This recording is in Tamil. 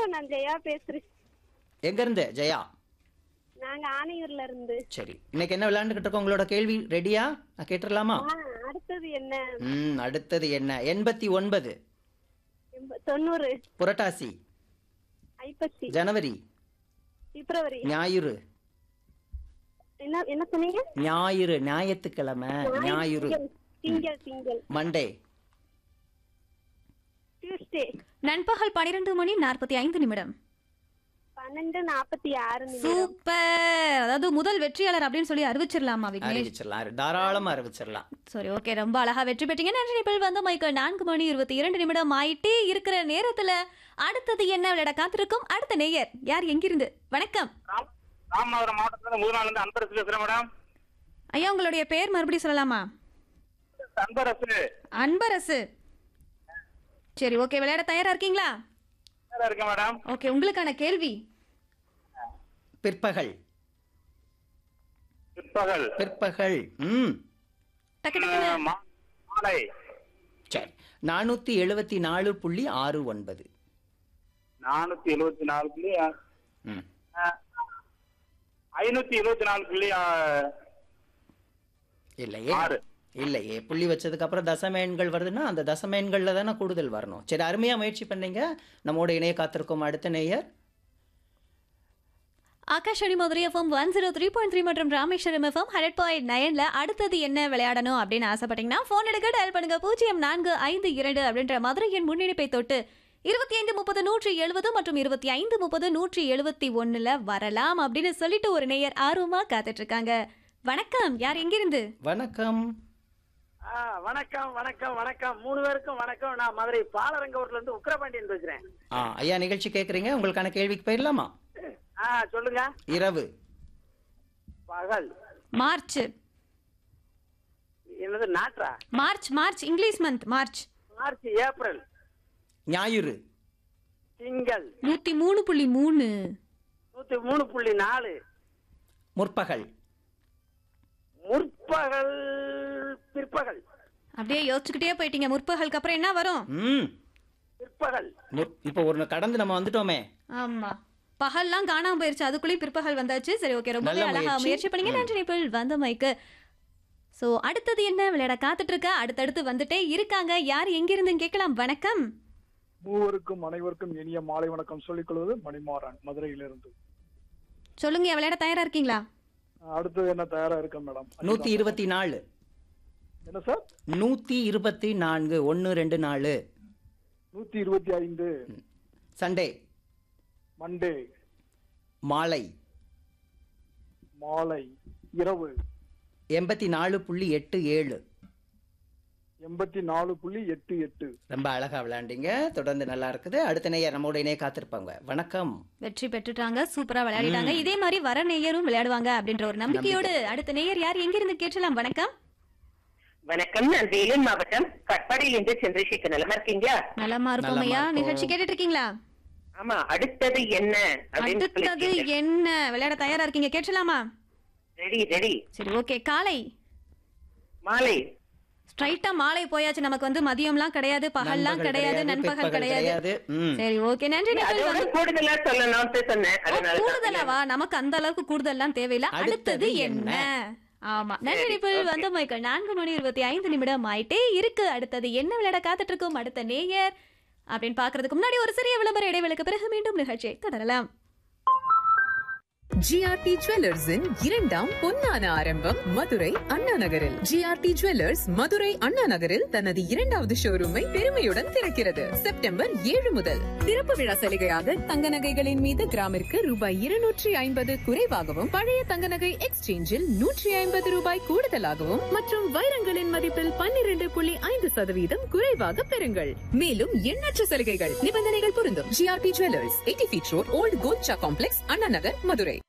வணக்கம் நான் ஜெயா பேசுறேன் எங்கேருந்து ஜெயா நாங்க ஆணையூர்ல இருந்து சரி இன்னைக்கு என்ன விளையாண்டுக்கிட்டு இருக்கோம் உங்களோட கேள்வி ரெடியா நான் கேட்டுடலாமா ஆ, அடுத்தது என்ன ம் அடுத்தது என்ன எண்பத்தி ஒன்பது எண்ப- தொண்ணூறு புரட்டாசி ஐப்பசி ஜனவரி பிப்ரவரி ஞாயிறு என்ன என்ன சொன்னீங்க ஞாயிறு ஞாயிற்றுக்கிழமை ஞாயிறு திங்கள், திங்கள் திங்கள் மண்டே டியூஸ்டே நண்பகல் பனிரெண்டு மணி நாற்பத்தி ஐந்து நிமிடம் பன்னெண்டு நாற்பத்தி ஆறு நிமிடம் சூப்பர் அதாவது முதல் வெற்றியாளர் அப்படின்னு சொல்லி அறிவிச்சிடலாமா விக்னேஷ் அறிவிச்சிடலாம் தாராளமா அறிவிச்சிடலாம் சரி ஓகே ரொம்ப அழகா வெற்றி பெற்றீங்க நன்றி நிபிள் வந்த மைக்கேல் நான்கு மணி இருபத்தி இரண்டு நிமிடம் ஆயிட்டே இருக்கிற நேரத்துல அடுத்தது என்ன விளையாட காத்திருக்கும் அடுத்த நேயர் யார் எங்கிருந்து வணக்கம் ராம்- ராமநாதபுரம் மாவட்டத்துல முதல் இருந்து அன்பரசு பேசுறேன் மேடம் ஐயா உங்களுடைய பேர் மறுபடியும் சொல்லலாமா அன்பரசு அன்பரசு சரி ஓகே விளையாட தயாரா இருக்கீங்களா நல்லா இருக்கேன் மேடம் ஓகே உங்களுக்கான கேள்வி பிற்பகல் பிற்பகல் பிற்பகல் ம் டக்கு டக்குன்னு அஹ், மா- மாலை சரி நானூத்தி எழுபத்தி நாலு புள்ளி ஆறு ஒன்பது நானூத்தி எழுபத்தி நாலு புள்ளி ம் ஐநூத்தி எழுபத்தி நாலு புள்ளி அஹ், இல்லையே ஆறு. இல்லையே புள்ளி வச்சதுக்கு அப்புறம் தசம எண்கள் வருதுன்னா அந்த தசம எண்கள்ல தானே கூடுதல் வரணும் சரி அருமையா முயற்சி பண்ணீங்க நம்மோட இணைய காத்திருக்கும் அடுத்த நேயர் Akashvani Madurai FM one zero three point three மற்றும் ராமேஸ்வரம் எஃப்எம் ஹண்ட்ரட் பாயிண்ட் நைன்ல அடுத்தது என்ன விளையாடணும் அப்படின்னு ஆசைப்பட்டீங்கன்னா ஃபோன் எடுக்க டயல் பண்ணுங்க பூஜ்ஜியம் நான்கு ஐந்து இரண்டு அப்படின்ற மதுரையின் முன்னிணைப்பை தொட்டு இருபத்தி ஐந்து முப்பது நூற்றி எழுபது மற்றும் இருபத்தி ஐந்து முப்பது நூற்றி எழுபத்தி ஒண்ணுல வரலாம் அப்படின்னு சொல்லிட்டு ஒரு நேயர் ஆர்வமா காத்துட்டு இருக்காங்க வணக்கம் யார் எங்கிருந்து வணக்கம் ஆ, வணக்கம் வணக்கம் வணக்கம் மூணு பேருக்கும் வணக்கம் நான் மதுரை பாலரங்கூர்ல இருந்து உக்கிரபாண்டியன் பேசுறேன் ஆ ஐயா நிகழ்ச்சி கேட்குறீங்க உங்களுக்கான கேள்விக்கு போயிடலாமா ஆ சொல்லுங்க இரவு பகல் மார்ச் என்னது நாற்றா March March English month March March April ஞாயிறு திங்கள் நூத்தி மூணு புள்ளி மூணு நூத்தி மூணு புள்ளி நாலு முற்பகல் முற்பகல் பிற்பகல் அப்படியே யோசிச்சுக்கிட்டே போயிட்டீங்க முற்பகலுக்கு அப்புறம் என்ன வரும் ம் பிற்பகல் முற்- இப்போ ஒரு கடந்து நம்ம வந்துட்டோமே ஆமா பகல்லாம் காணாம போயிருச்சு அதுக்குள்ளேயும் பிற்பகல் வந்தாச்சு சரி ஓகே ரொம்பவே நல்ல அழகா முயற்சி. முயற்சி பண்ணீங்க நன்றி நிபிள் வந்த மைக்கு சோ அடுத்தது என்ன விளையாட காத்துட்டு இருக்க அடுத்தடுத்து வந்துட்டே இருக்காங்க யார் எங்கிருந்து கேட்கலாம் வணக்கம் மூவருக்கும் அனைவருக்கும் இனிய மாலை வணக்கம் சொல்லிக் கொள்வது மணிமாறன் மதுரையிலிருந்து சொல்லுங்க விளையாட தயாரா இருக்கீங்களா அடுத்தது என்ன தயாரா இருக்கேன் மேடம் நூத்தி இருபத்தி நாலு என்ன சார் நூத்தி இருபத்தி நான்கு ஒன்று ரெண்டு நாலு நூத்தி இருபத்தி ஐந்து சண்டே மண்டே மாலை மாலை இரவு எண்பத்தி நாலு புள்ளி எட்டு ஏழு எண்பத்தி நாலு புள்ளி எட்டு எட்டு ரொம்ப அழகா விளையாண்டீங்க தொடர்ந்து நல்லா இருக்குது அடுத்த நேயர் நம்மோட இணைய காத்திருப்பாங்க வணக்கம் வெற்றி பெற்றுட்டாங்க சூப்பரா விளையாடிட்டாங்க இதே மாதிரி வர நேயரும் விளையாடுவாங்க அப்படின்ற ஒரு நம்பிக்கையோடு அடுத்த நேயர் யார் எங்கிருந்து கேட்கலாம் வணக்கம் வணக்கம் நான் வேலூர் மாவட்டம் கட்பாடியில் இருந்து சந்திரசேகர் நலமா இருக்கீங்களா நலமா இருக்கும் நலமா ஐயா இருக்கோம். நிகழ்ச்சி கேட்டுட்டு இருக்கீங்களா ஆமா அடுத்தது என்ன அப்படின்னு அடுத்தது என்ன விளையாட தயாரா இருக்கீங்க கேட்கலாமா ரெடி ரெடி சரி ஓகே காலை மாலை ஸ்ட்ரைட்டா மாலை போயாச்சு நமக்கு வந்து மதியம்லாம் கிடையாது பகல்லாம் நண்பகல் கிடையாது நண்பகல் பிற்பகல் கிடையாது ம். சரி ஓகே நன்றி நிபிள் அதோட வந்து- கூடுதலா சொல்லணும்னு சொன்னேன் ஓ, அதனால கூடுதலாவா நமக்கு அந்த அளவுக்கு கூடுதல்லாம் தேவையில்ல அடுத்தது அடுத்தது என்ன என்ன? ஆமா நன்றி நிபிள் வந்த மைக்கேல் நான்கு மணி இருபத்தி ஐந்து நிமிடம் ஆயிட்டே இருக்கு அடுத்தது என்ன விளையாட காத்துட்டு இருக்கும் அடுத்த நேயர் அப்படின்னு பாக்குறதுக்கு முன்னாடி ஒரு சிறிய விளம்பர இடைவேளைக்கு பிறகு மீண்டும் நிகழ்ச்சியை தொடரலாம் ஜிஆர்டி ஜுவல்லர்ஸின் இரண்டாம் பொன்னான ஆரம்பம் மதுரை அண்ணா நகரில் ஜிஆர்டி ஜுவல்லர்ஸ் மதுரை அண்ணா நகரில் தனது இரண்டாவது ஷோரூமை பெருமையுடன் திறக்கிறது செப்டம்பர் ஏழு முதல் திறப்பு விழா சலுகையாக தங்க நகைகளின் மீது கிராமிற்கு ரூபாய் இருநூற்றி ஐம்பது குறைவாகவும் பழைய தங்க நகை எக்ஸ்சேஞ்சில் நூற்றி ஐம்பது ரூபாய் கூடுதலாகவும் மற்றும் வைரங்களின் மதிப்பில் பன்னிரண்டு புள்ளி ஐந்து சதவீதம் குறைவாக பெறுங்கள் மேலும் எண்ணற்ற சலுகைகள் நிபந்தனைகள் பொருந்தும் GRT jewellers eighty feet road old Golcha complex Anna Nagar Madurai